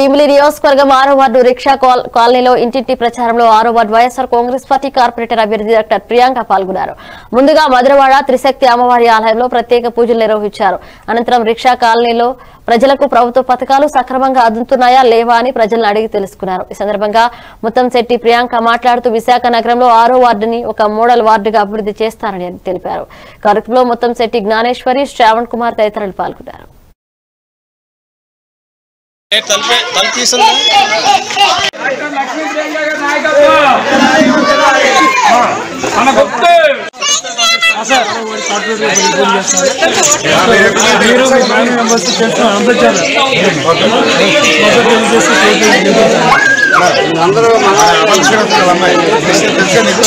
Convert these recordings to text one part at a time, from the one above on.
భీమిలి నియోజకవర్గం ఆరో ward rickshaw call- కాలనీలో ఇంటింటి ప్రచారంలో ఆరో ward YSR Congress party corporator అభ్యర్థి డాక్టర్ ప్రియాంక పాల్గొన్నారు ముందుగా మధురవాడ త్రిశక్తి అమ్మవారి ఆలయంలో ప్రత్యేక పూజలు నిర్వహించారు అనంతరం రిక్షా కాలనీలో ప్రజలకు ప్రభుత్వ పథకాలు సక్రమంగా అందుతున్నాయా లేవా అని ప్రజలను అడిగి తెలుసుకున్నారు ఈ సందర్భంగా ముత్తంశెట్టి ప్రియాంక మాట్లాడుతూ విశాఖ నగరంలో ఆరో వార్డుని ఒక మోడల్ వార్డుగా అభివృద్ధి చేస్తారని తెలిపారు కార్యక్రమంలో ముత్తంశెట్టి జ్ఞానేశ్వరి శ్రావణ్ కుమార్ తదితరులు పాల్గొన్నారు ఏ తలుపే తలుపు తీసిందా మన గుర్తు మీరు మీ ఫ్యామిలీ మెంబర్స్ చేస్తున్న అంబేద్కర్ అందరూ మన అపరిష్కరించాలి అమ్మాయి తెలుసా నీకు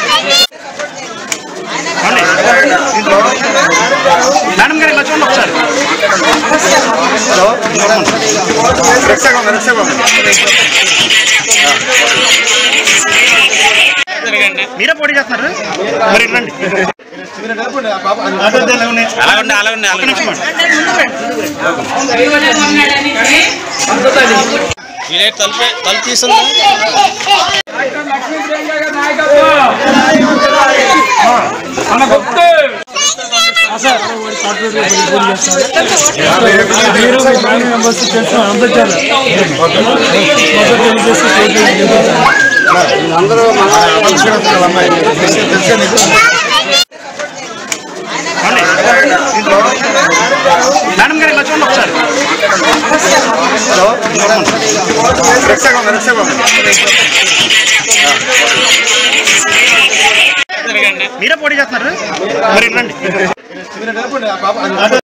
మేడం గారు ఇలా చూడండి ఒకసారి రిక్షా కొంగ రిక్షా కొంగ మీరే పోటీ చేస్తున్నారు మరి రండి అలా ఉండి అలా ఉండి అలా ఇదే తలుపే తలుపు తీసిందా మన గుర్తు మీరు మీ ఫ్యామిలీ మెంబర్స్ చేస్తున్న అంబేద్కర్ అందరూ మన అపరిష్కరించాలి అమ్మాయి తెలుసా నీకు మేడం గారు ఇలా చూడండి ఒకసారి రిక్షా కొంగ రిక్షా కొంగ మీరే పోటీ చేస్తున్నారు మరి రండి